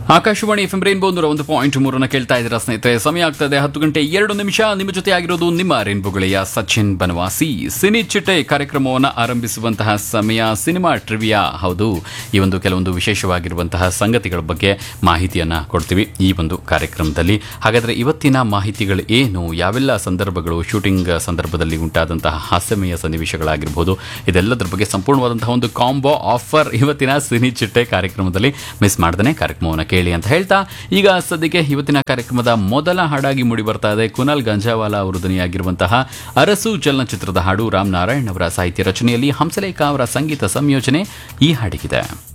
Akashvani F M rainbow ನೂರ ಒಂದು point ಮೂರನ್ನ ಕೇಳ್ತಾ ಇದ್ದೀರಾ ಸ್ನೇಹಿತರೆ ಸಮಯ ಆಗ್ತದೆ ಹತ್ತು ಗಂಟೆ ಎರಡು ನಿಮಿಷ ನಿಮ್ಮ ಜೊತೆ ಆಗಿರೋದು ನಿಮ್ಮ ರೈನ್ಬೋ ಗೆಳೆಯ ಸಚಿನ್ ಬನವಾಸಿ ಸಿನಿ ಚಿಟ್ಟೆ ಕಾರ್ಯಕ್ರಮವನ್ನು ಆರಂಭಿಸುವಂತಹ ಸಮಯ ಸಿನಿಮಾ ಟ್ರಿವಿಯಾ ಹೌದು ಈ ಒಂದು ಕೆಲವೊಂದು ವಿಶೇಷವಾಗಿರುವಂತಹ ಸಂಗತಿಗಳ ಬಗ್ಗೆ ಮಾಹಿತಿಯನ್ನ ಕೊಡ್ತೀವಿ ಈ ಒಂದು ಕಾರ್ಯಕ್ರಮದಲ್ಲಿ ಹಾಗಾದ್ರೆ ಇವತ್ತಿನ ಮಾಹಿತಿಗಳು ಏನು ಯಾವೆಲ್ಲ ಸಂದರ್ಭಗಳು ಶೂಟಿಂಗ್ ಸಂದರ್ಭದಲ್ಲಿ ಉಂಟಾದಂತಹ ಹಾಸ್ಯಮಯ ಸನ್ನಿವೇಶಗಳಾಗಿರ್ಬೋದು ಇದೆಲ್ಲದರ ಬಗ್ಗೆ ಸಂಪೂರ್ಣವಾದಂತಹ ಒಂದು ಕಾಂಬೋ ಆಫರ್ ಇವತ್ತಿನ ಸಿನಿ ಚಿಟ್ಟೆ ಕಾರ್ಯಕ್ರಮದಲ್ಲಿ ಮಿಸ್ ಮಾಡ್ದೇ ಕಾರ್ಯಕ್ರಮವನ್ನು ಕೇಳಿ ಅಂತ ಹೇಳ್ತಾ ಈಗ ಸದ್ಯಕ್ಕೆ ಇವತ್ತಿನ ಕಾರ್ಯಕ್ರಮದ ಮೊದಲ ಹಾಡಾಗಿ ಮೂಡಿ ಬರ್ತಾ ಇದೆ ಕುನಾಲ್ ಗಂಜಾವಾಲ ಅವರು ಧ್ವನಿಯಾಗಿರುವಂತಹ ಅರಸು ಚಲನಚಿತ್ರದ ಹಾಡು ರಾಮ್ ನಾರಾಯಣ್ ಅವರ ಸಾಹಿತ್ಯ ರಚನೆಯಲ್ಲಿ ಹಂಸಲೇಖ ಅವರ ಸಂಗೀತ ಸಂಯೋಜನೆ ಈ ಹಾಡಿಗಿದೆ